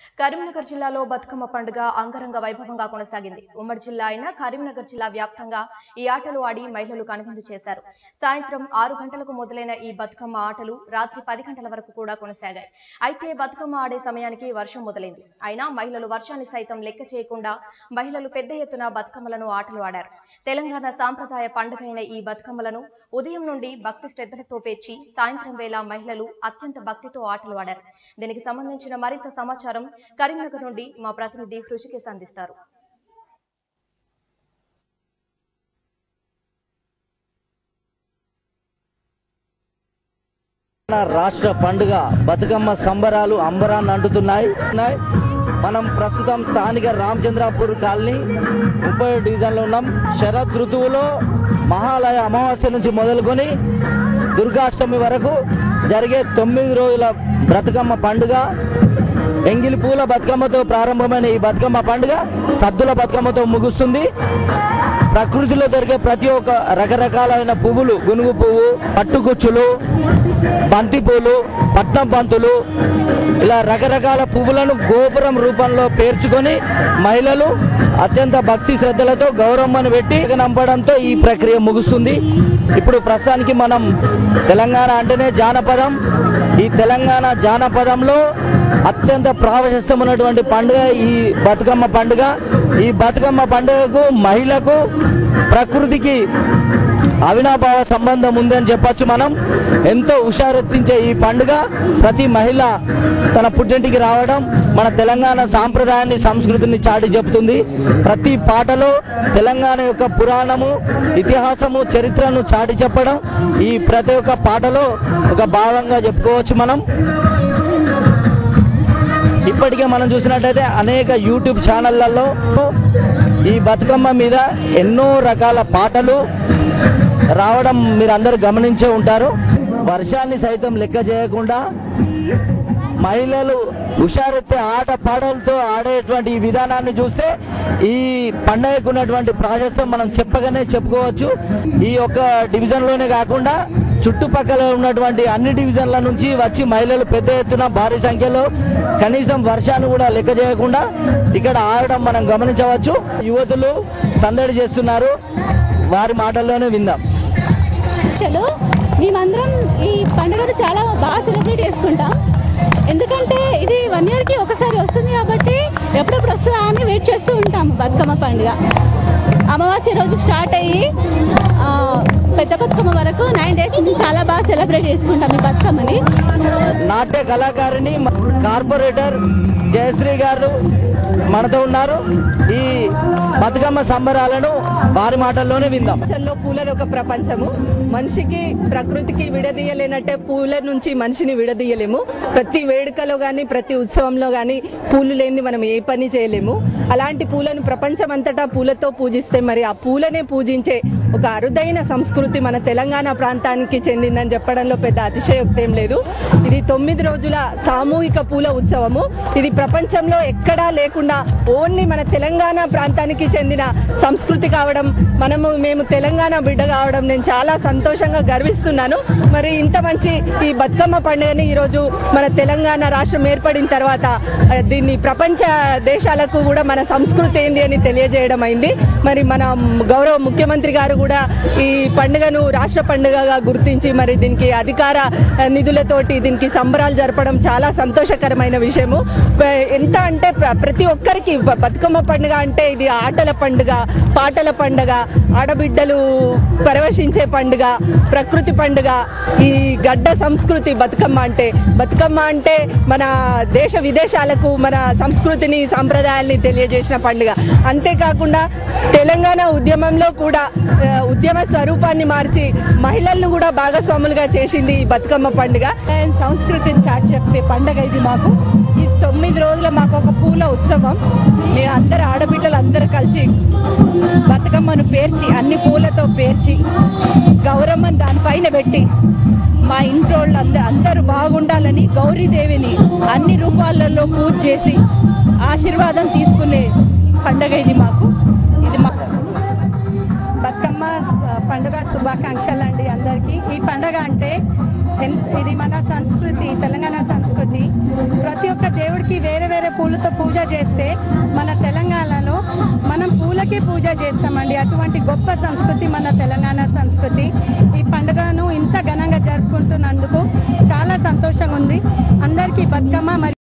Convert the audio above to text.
కరీంనగర్ జిల్లాలో బతుకమ్మ పండుగ అంగరంగ వైభవంగా కొనసాగింది ఉమ్మడి జిల్లా అయిన కరీంనగర్ జిల్లా వ్యాప్తంగా ఈ ఆటలు ఆడి మహిళలు కనువిందు చేశారు సాయంత్రం ఆరు గంటలకు మొదలైన ఈ బతుకమ్మ ఆటలు రాత్రి పది గంటల వరకు కూడా కొనసాగాయి అయితే బతుకమ్మ ఆడే సమయానికి వర్షం మొదలైంది అయినా మహిళలు వర్షాన్ని సైతం లెక్క చేయకుండా మహిళలు పెద్ద ఎత్తున బతుకమ్మలను ఆటలు ఆడారు తెలంగాణ సాంప్రదాయ పండుగ అయిన ఈ బతుకమ్మలను ఉదయం నుండి భక్తి శ్రద్ధలతో పేర్చి సాయంత్రం వేళ మహిళలు అత్యంత భక్తితో ఆటలు ఆడారు దీనికి సంబంధించిన మరింత సమాచారం కరీంనగర్ నుండి మా ప్రతినిధి హృషికేశ్ అందిస్తారు తెలంగాణ రాష్ట్ర పండుగ బతుకమ్మ సంబరాలు అంబరాన్ని అంటుతున్నాయి ఉన్నాయి. మనం ప్రస్తుతం స్థానిక రామచంద్రాపూర్ కాలనీ ముప్పై డివిజన్లో ఉన్నాం శరద్ ఋతువులో మహాలయ అమావాస్య నుంచి మొదలుకొని దుర్గాష్టమి వరకు జరిగే తొమ్మిది రోజుల బతుకమ్మ పండుగ ఎంగిలి పూల బతుకమ్మతో ప్రారంభమైన ఈ బతుకమ్మ పండుగ సద్దుల బతుకమ్మతో ముగుస్తుంది ప్రకృతిలో దొరికే ప్రతి ఒక్క రకరకాలైన పువ్వులు గునుగు పువ్వు పట్టుకుచ్చులు బంతి పూలు పట్నం బంతులు ఇలా రకరకాల పువ్వులను గోపురం రూపంలో పేర్చుకొని మహిళలు అత్యంత భక్తి శ్రద్ధలతో గౌరమ్మను పెట్టి నంపడంతో ఈ ప్రక్రియ ముగుస్తుంది ఇప్పుడు ప్రస్తుతానికి మనం తెలంగాణ అంటేనే జానపదం ఈ తెలంగాణ జానపదంలో అత్యంత ప్రావశస్యం ఉన్నటువంటి పండుగ ఈ బతుకమ్మ పండుగ ఈ బతుకమ్మ పండుగకు మహిళకు ప్రకృతికి అవినాభావ సంబంధం ఉందని చెప్పొచ్చు మనం ఎంతో హుషారెత్తించే ఈ పండుగ ప్రతి మహిళ తన పుట్టింటికి రావడం మన తెలంగాణ సాంప్రదాయాన్ని సంస్కృతిని చాటి చెప్తుంది ప్రతి పాటలో తెలంగాణ యొక్క పురాణము ఇతిహాసము చరిత్రను చాటి చెప్పడం ఈ ప్రతి ఒక్క పాటలో ఒక భావంగా చెప్పుకోవచ్చు మనం ఇప్పటికే మనం చూసినట్టయితే అనేక యూట్యూబ్ ఛానళ్లలో ఈ బతుకమ్మ మీద ఎన్నో రకాల పాటలు రావడం మీరు అందరూ గమనించే ఉంటారు వర్షాన్ని సైతం లెక్క చేయకుండా మహిళలు హుషారెత్తే ఆట పాటలతో ఆడేటువంటి ఈ విధానాన్ని చూస్తే ఈ పండగకు ఉన్నటువంటి ప్రాశస్తం మనం చెప్పగానే చెప్పుకోవచ్చు ఈ యొక్క డివిజన్లోనే కాకుండా చుట్టుపక్కల ఉన్నటువంటి అన్ని డివిజన్ల నుంచి వచ్చి మహిళలు పెద్ద ఎత్తున భారీ సంఖ్యలో కనీసం వర్షాన్ని కూడా లెక్క చేయకుండా ఇక్కడ ఆడడం మనం గమనించవచ్చు యువతులు సందడి చేస్తున్నారు వారి మాటల్లోనే విందాం అసలు మేమందరం ఈ పండుగను చాలా బాగా సెలబ్రేట్ చేసుకుంటాం ఎందుకంటే ఇది వన్ ఇయర్కి ఒకసారి వస్తుంది కాబట్టి ఎప్పుడెప్పుడు వస్తుందా అని వెయిట్ చేస్తూ ఉంటాం బతుకమ్మ పండుగ అమావాస్య రోజు స్టార్ట్ అయ్యి ఆ, పెద్ద బతుకమ్మ వరకు నైన్ డేస్ నుంచి చాలా బాగా సెలబ్రేట్ చేసుకుంటాం ఈ బతుకమ్మని నాట్య కళాకారిణి మ- కార్పొరేటర్ జయశ్రీ గారు మనతో ఉన్నారు ఈ బతుకమ్మ సంబరాలను వారి మాటల్లోనే విందాం ప్రపంచంలో పూలది ఒక ప్రపంచము మనిషికి ప్రకృతికి విడదీయలేనట్టే పూల నుంచి మనిషిని విడదీయలేము ప్రతి వేడుకలో కానీ ప్రతి ఉత్సవంలో కానీ పూలు లేనిది మనం ఏ పని చేయలేము అలాంటి పూలను ప్రపంచం అంతటా పూలతో పూజిస్తే మరి ఆ పూలనే పూజించే ఒక అరుదైన సంస్కృతి మన తెలంగాణ ప్రాంతానికి చెందిందని చెప్పడంలో పెద్ద అతిశయోక్తి ఏం లేదు ఇది తొమ్మిది రోజుల సామూహిక పూల ఉత్సవము ఇది ప్రపంచంలో ఎక్కడా లేకుండా ఓన్లీ మన తెలంగాణ ప్రాంతానికి చెందిన సంస్కృతి కావడం మనము మేము తెలంగాణ బిడ్డ కావడం నేను చాలా సంతోషంగా గర్విస్తున్నాను మరి ఇంత మంచి ఈ బతుకమ్మ పండుగని ఈరోజు మన తెలంగాణ రాష్ట్రం ఏర్పడిన తర్వాత ఆ, దీన్ని ప్రపంచ దేశాలకు కూడా మన సంస్కృతి ఏంది అని తెలియజేయడం అయింది మరి మన గౌరవ ముఖ్యమంత్రి గారు కూడా ఈ పండుగను రాష్ట్ర పండుగగా గుర్తించి మరి దీనికి అధికార ఆ, నిధులతోటి దీనికి సంబరాలు జరపడం చాలా సంతోషకరమైన విషయము ప- ఎంత అంటే ప్ర- ప్రతి ఒక్కరికి బ- బతుకమ్మ పండుగ అంటే ఇది ఆటల పండుగ పాటల పండుగ ఆడబిడ్డలు పరవశించే పండుగ ప్రకృతి పండుగ ఈ గడ్డ సంస్కృతి బతుకమ్మ అంటే బతుకమ్మ అంటే మన దేశ విదేశాలకు మన సంస్కృతిని సాంప్రదాయాల్ని తెలియజేసిన పండుగ అంతేకాకుండా తెలంగాణ ఉద్యమంలో కూడా ఆ, ఉద్యమ స్వరూపాన్ని మార్చి మహిళలను కూడా భాగస్వాములుగా చేసింది ఈ బతుకమ్మ పండుగ సంస్కృతిని చాటి చెప్పే పండుగ ఇది మాకు ఈ తొమ్మిది రోజుల మాకు ఒక పూల ఉత్సవం మేము అందరు ఆడబిడ్డలు అందరూ కలిసి బతుకమ్మను పేర్చి అన్ని పూలతో పేర్చి గౌరమ్మని దానిపైన పెట్టి మా ఇంట్లో అందరూ అందరూ బాగుండాలని గౌరీదేవిని అన్ని రూపాలలో పూజ చేసి ఆశీర్వాదం తీసుకునే పండగ ఇది మాకు ఇది మా బతుకమ్మ స- పండుగ శుభాకాంక్షలు అండి అందరికీ ఈ పండుగ అంటే ఎన్- ఇది మన సంస్కృతి తెలంగాణ సంస్కృతి ప్రతి ఒక్క దేవుడికి పూలకి వేరే వేరే పూలతో పూజ చేస్తే మన తెలంగాణలో మనం పూలకే పూజ చేస్తామండి అటువంటి గొప్ప సంస్కృతి మన తెలంగాణ సంస్కృతి ఈ పండుగను ఇంత ఘనంగా జరుపుకుంటున్నందుకు చాలా సంతోషంగా ఉంది అందరికీ బతుకమ్మ మరి